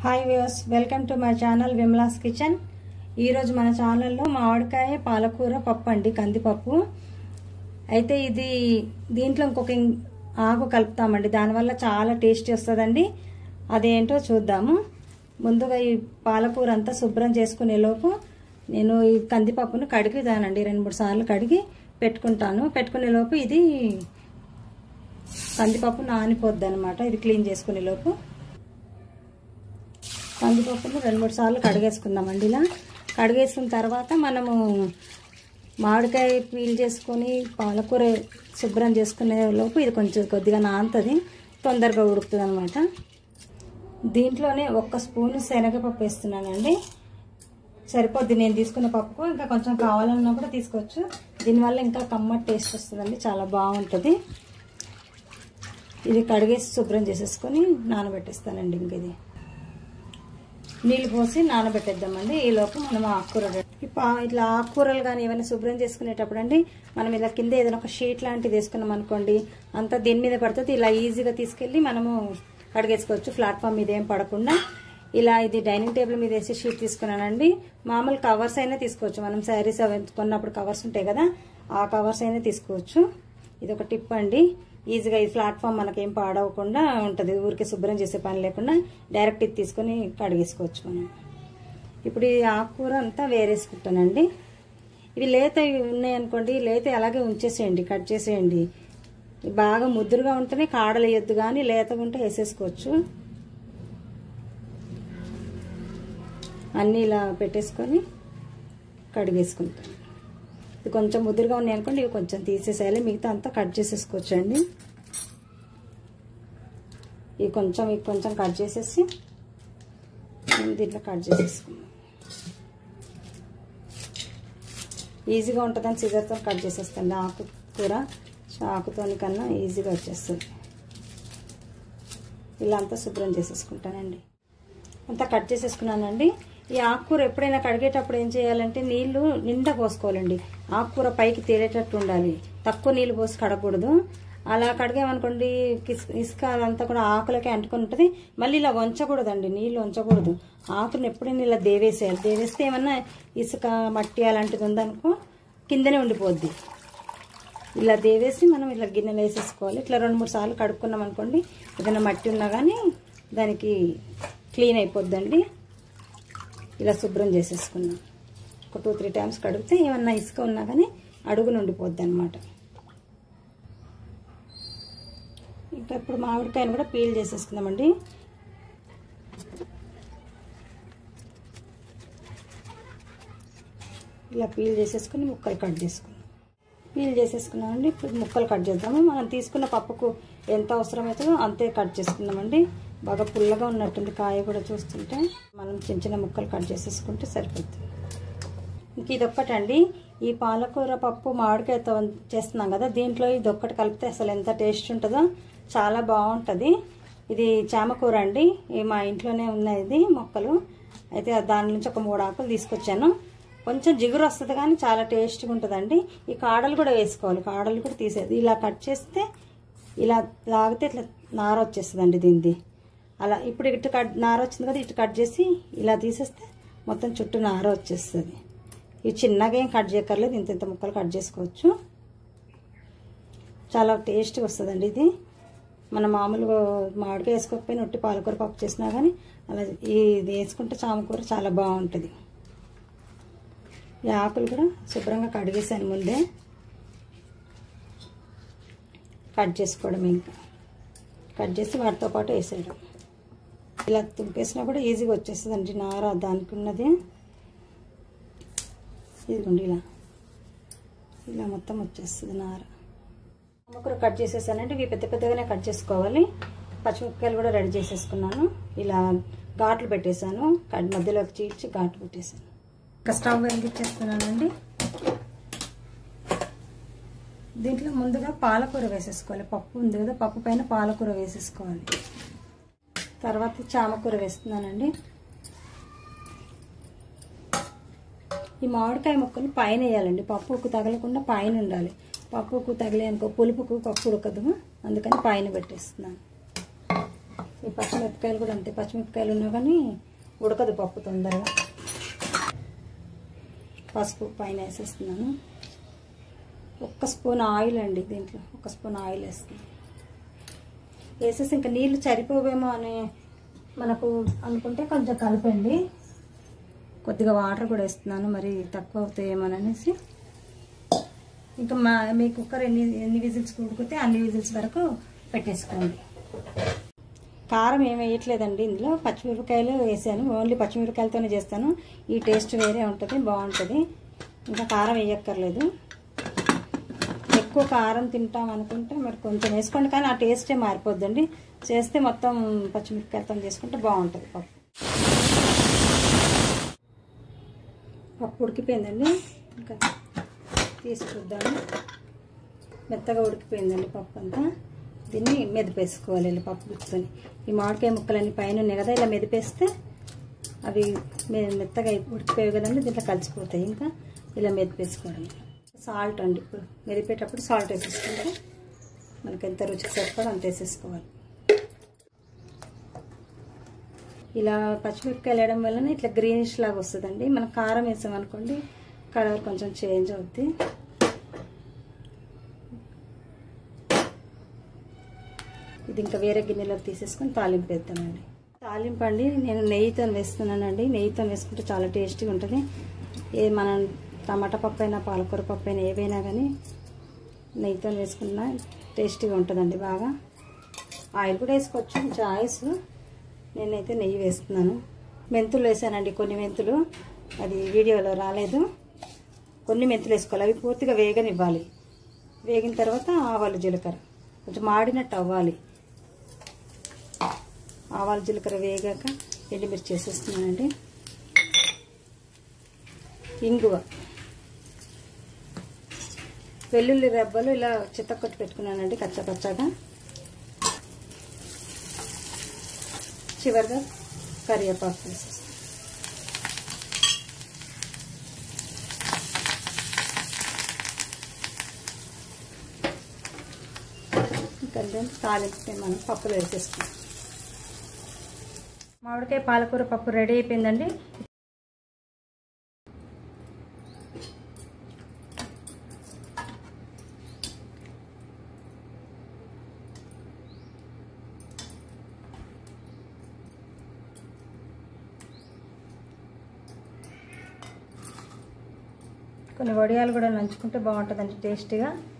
hi viewers welcome to my channel Vimala's kitchen ఈరోజు మన ఛానల్లో మామిడికాయ పాలకూర పప్పు అండి కందిపప్పు అయితే ఇది దీంట్లో ఇంకొక ఇం- ఆకు కలుపుతామండి దానివల్ల చాలా టేస్టీ వస్తుందండి అదేంటో చూద్దాము ముందుగా ఈ పాలకూర అంతా శుభ్రం చేసుకునే లోపు నేను ఈ కందిపప్పును కడిగిదానండి రెండు మూడు సార్లు కడిగి పెట్టుకుంటాను పెట్టుకునే లోపు ఇది కందిపప్పు నానిపోద్ది అనమాట ఇది క్లీన్ చేసుకునే లోపు కందిపప్పును రెండు మూడు సార్లు కడిగేసుకుందామండి ఇలా కడిగేసుకున్న తర్వాత మనము మామిడికాయ పీల్ చేసుకొని పాలకూర శుభ్రం చేసుకునే లోపు ఇది కొంచెం కొద్దిగా నానుతుంది తొందరగా ఉడుకుతుంది అనమాట దీంట్లోనే ఒక్క స్పూను శనగపప్పు వేస్తున్నానండి సరిపోద్ది నేను తీసుకున్న పప్పుకు ఇంకా కొంచెం కావాలన్నా కూడా తీసుకోవచ్చు దీనివల్ల ఇంకా కమ్మటి టేస్ట్ వస్తుందండి చాలా బాగుంటుంది ఇది కడిగేసి శుభ్రం చేసేసుకొని నానబెట్టేస్తానండి ఇంక ఇది నీళ్ళు పోసి నానబెట్టేద్దామండి ఈ లోపు మనం ఆకుకూర ఈ పా ఇట్లా ఆకుకూరలు కానీ ఏమైనా శుభ్రం చేసుకునేటప్పుడు అండి మనం ఇలా కింద ఏదైనా ఒక షీట్ లాంటిది వేసుకున్నాం అనుకోండి అంతా దీని మీద పడుతుంది ఇలా ఈజీగా తీసుకెళ్ళి మనము కడిగేసుకోవచ్చు ప్లాట్ఫామ్ మీద ఏం పడకుండా ఇలా ఇది డైనింగ్ టేబుల్ మీద వేసి షీట్ తీసుకున్నానండి మామూలు కవర్స్ అయినా తీసుకోవచ్చు మనం శారీస్ అవి కొన్నప్పుడు కవర్స్ ఉంటాయి కదా ఆ కవర్స్ అయినా తీసుకోవచ్చు ఇది ఒక టిప్ అండి ఈజీగా ఈ ప్లాట్ఫామ్ మనకేం పాడవకుండా ఉంటుంది ఊరికే శుభ్రం చేసే పని లేకుండా డైరెక్ట్ ఇది తీసుకొని కడిగేసుకోవచ్చు మనం ఇప్పుడు ఈ ఆకుకూర అంతా వేరేసుకుంటానండి ఇవి లేత ఉన్నాయనుకోండి లేత అలాగే ఉంచేసేయండి కట్ చేసేయండి ఇవి బాగా ముద్దురుగా ఉంటేనే కాడలు వేయొద్దు కానీ లేతగా ఉంటే వేసేసుకోవచ్చు అన్నీ ఇలా పెట్టేసుకొని కడిగేసుకుంటాను ఇది కొంచెం ముదురుగా ఉన్నాయి అనుకోండి ఇవి కొంచెం తీసేసేయాలి మిగతా అంతా కట్ చేసేసుకోవచ్చు అండి ఇవి కొంచెం ఇవి కొంచెం కట్ చేసేసి నేను దీంట్లో కట్ చేసేసుకున్నాను ఈజీగా ఉంటుందని సిజర్తో కట్ చేసేస్తాను ఆకు కూర ఆకుతోని కన్నా ఈజీగా వచ్చేస్తుంది ఇలా అంతా శుభ్రం చేసేసుకుంటానండి అంతా కట్ చేసేసుకున్నానండి ఈ ఆకుకూర ఎప్పుడైనా కడిగేటప్పుడు ఏం చేయాలంటే నీళ్లు నిండా పోసుకోవాలండి ఆకుకూర పైకి తేలేటట్టు ఉండాలి తక్కువ నీళ్లు పోసి కడగకూడదు అలా కడిగామనుకోండి ఇసుక అదంతా కూడా ఆకులకే అంటుకొని ఉంటుంది మళ్ళీ ఇలా వంచకూడదండి నీళ్లు వంచకూడదు ఆకుని ఎప్పుడైనా ఇలా దేవేసేయాలి దేవేస్తే ఏమన్నా ఇసుక మట్టి అలాంటిది ఉందనుకో కిందనే ఉండిపోద్ది ఇలా దేవేసి మనం ఇలా గిన్నెలు వేసేసుకోవాలి ఇట్లా రెండు మూడు సార్లు కడుక్కున్నాం అనుకోండి ఏదైనా మట్టి ఉన్నా కానీ దానికి క్లీన్ అయిపోద్దండి ఇలా శుభ్రం చేసేసుకున్నాం ఒక టూ త్రీ టైమ్స్ కడిగితే ఏమన్నా ఇసుక ఉన్నా కానీ అడుగు నుండిపోద్ది అనమాట ఇంకా ఇప్పుడు మామిడికాయను కూడా పీల్ చేసేసుకుందామండి ఇలా పీల్ చేసేసుకుని ముక్కలు కట్ చేసుకున్నాం పీల్ చేసేసుకున్నామండి ఇప్పుడు ముక్కలు కట్ చేద్దాము మనం తీసుకున్న పప్పుకు ఎంత అవసరమవుతుందో అంతే కట్ చేసుకుందామండి బాగా పుల్లగా ఉన్నట్టుంది కాయ కూడా చూస్తుంటే మనం చిన్న చిన్న ముక్కలు కట్ చేసేసుకుంటే సరిపోతుంది ఇంక ఇదొక్కటండి ఈ పాలకూర పప్పు మామిడికాయతో చేస్తున్నాం కదా దీంట్లో ఇది ఒక్కటి కలిపితే అసలు ఎంత టేస్ట్ ఉంటుందో చాలా బాగుంటుంది ఇది చామకూర అండి మా ఇంట్లోనే ఉన్నాయి ఇది మొక్కలు అయితే దాని నుంచి ఒక మూడు ఆకులు తీసుకొచ్చాను కొంచెం జిగురు వస్తుంది కానీ చాలా టేస్ట్గా ఉంటుందండి ఈ కాడలు కూడా వేసుకోవాలి కాడలు కూడా తీసేది ఇలా కట్ చేస్తే ఇలా లాగితే ఇట్లా నార వచ్చేస్తుందండి దీనిది అలా ఇప్పుడు ఇటు కట్ నార వచ్చింది కదా ఇటు కట్ చేసి ఇలా తీసేస్తే మొత్తం చుట్టూ నార వచ్చేస్తుంది ఇవి చిన్నగా ఏం కట్ చేయక్కర్లేదు ఇంత ఇంత ముక్కలు కట్ చేసుకోవచ్చు చాలా టేస్ట్గా వస్తుందండి ఇది మన మామూలుగా మామిడికాయ వేసుకోకపోయినా ఒట్టి పాలకూర పప్పు చేసినా కానీ అలా ఇది వేసుకుంటే చామకూర చాలా బాగుంటుంది ఈ ఆకులు కూడా శుభ్రంగా కడిగేసాను ముందే కట్ చేసుకోవడం ఇంకా కట్ చేసి వాటితో పాటు వేసేయడం ఇలా తుంపేసినా కూడా ఈజీగా వచ్చేస్తుందండి నార దానికి ఉన్నది ఇదిగోండి ఇలా ఇలా మొత్తం వచ్చేస్తుంది నార ముక్కలు కట్ చేసేసానంటే ఇవి పెద్ద పెద్దగానే కట్ చేసుకోవాలి పచ్చిమిరపకాయలు కూడా రెడీ చేసేసుకున్నాను ఇలా ఘాట్లు పెట్టేశాను కట్ మధ్యలోకి చీల్చి ఘాట్లు పెట్టేశాను ఇంకా స్టవ్ వెలిగించేస్తున్నానండి దీంట్లో ముందుగా పాలకూర వేసేసుకోవాలి పప్పు ఉంది కదా పప్పు పైన పాలకూర వేసేసుకోవాలి తర్వాత చామకూర వేస్తున్నానండి ఈ మామిడికాయ ముక్కలు పైన వేయాలండి పప్పు ఉక్కు తగలకుండా పైన ఉండాలి పప్పు ఉక్కు తగిలే అనుకో పులుపుకు పప్పు ఉడకదు అందుకని పైన పెట్టేస్తున్నాను ఈ పచ్చిమిరపకాయలు కూడా అంతే పచ్చిమిరపకాయలు ఉన్నా కానీ ఉడకదు పప్పు తొందరగా పసుపు పైన వేసేస్తున్నాను ఒక్క స్పూన్ ఆయిల్ అండి దీంట్లో ఒక స్పూన్ ఆయిల్ వేస్తున్నాను వేసేసి ఇంకా నీళ్ళు సరిపోవేమో అని మనకు అనుకుంటే కొంచెం కలపండి కొద్దిగా వాటర్ కూడా వేస్తున్నాను మరి తక్కువ అవుతాయేమో అనేసి ఇంకా మా మీ కుక్కర్ ఎన్ని ఎన్ని విజిల్స్ ఉడికితే అన్ని విజిల్స్ వరకు పెట్టేసుకోండి కారం ఏం వేయట్లేదండి ఇందులో పచ్చిమిరపకాయలు వేసాను ఓన్లీ పచ్చిమిరపకాయలతోనే చేస్తాను ఈ టేస్ట్ వేరే ఉంటుంది బాగుంటుంది ఇంకా కారం వేయక్కర్లేదు ఎక్కువ కారం తింటాం అనుకుంటే మరి కొంచెం వేసుకోండి కానీ ఆ టేస్టే మారిపోద్దండి చేస్తే మొత్తం పచ్చిమిరపకాయలతో చేసుకుంటే బాగుంటుంది పప్పు పప్పు ఉడికిపోయిందండి ఇంకా తీసి చూద్దాము మెత్తగా ఉడికిపోయిందండి పప్పు అంతా దీన్ని మెదిపేసుకోవాలి ఇలా పప్పు గుచ్చుకొని ఈ మామిడికాయ ముక్కలన్నీ పైన ఉన్నాయి కదా ఇలా మెదిపేస్తే అవి మె- మెత్తగా అయి- ఉడికిపోయాయి కదండి దీంట్లో కలిసిపోతాయి ఇంకా ఇలా మెదిపేసుకోవడం సాల్ట్ అండి ఇప్పుడు మెదిపేటప్పుడు సాల్ట్ వేసేసుకుంటే మనకి ఎంత రుచికి సరిపడా అంత వేసేసుకోవాలి ఇలా పచ్చిమిరపకాయలు వేయడం వలన ఇట్లా గ్రీనిష్ లాగా వస్తుందండి మనం కారం వేసాం అనుకోండి కలర్ కొంచెం చేంజ్ అవుద్ది ఇది ఇంకా వేరే గిన్నెలో తీసేసుకొని తాలింపు వేద్దామండి తాలింపు అండి నేను నెయ్యితో వేస్తున్నానండి నెయ్యితో వేసుకుంటే చాలా టేస్టీగా ఉంటుంది ఏ మనం టమాటా పప్పు అయినా పాలకూర పప్పు అయినా ఏవైనా కానీ నెయ్యితో వేసుకున్నా టేస్టీగా ఉంటుందండి బాగా ఆయిల్ కూడా వేసుకోవచ్చు చాయిస్ నేనైతే నెయ్యి వేస్తున్నాను మెంతులు వేసానండి కొన్ని మెంతులు అది వీడియోలో రాలేదు కొన్ని మెంతులు వేసుకోవాలి అవి పూర్తిగా వేగనివ్వాలి వేగిన తర్వాత ఆవాలు జీలకర్ర కొంచెం మాడినట్టు అవ్వాలి ఆవాలు జీలకర్ర వేగాక ఎండుమిర్చి వేసేస్తున్నానండి ఇంగువ వెల్లుల్లి రెబ్బలు ఇలా చిత్తకొట్టి పెట్టుకున్నానండి కచ్చపచ్చగా చివరిగా కరివేపాకు వేసేస్తాను ఇంకా తాలింపు మనం పప్పులో వేసేసుకుంటాం మామిడికాయ పాలకూర పప్పు రెడీ అయిపోయిందండి కొన్ని వడియాలు కూడా నంచుకుంటే బాగుంటుందండి టేస్టీగా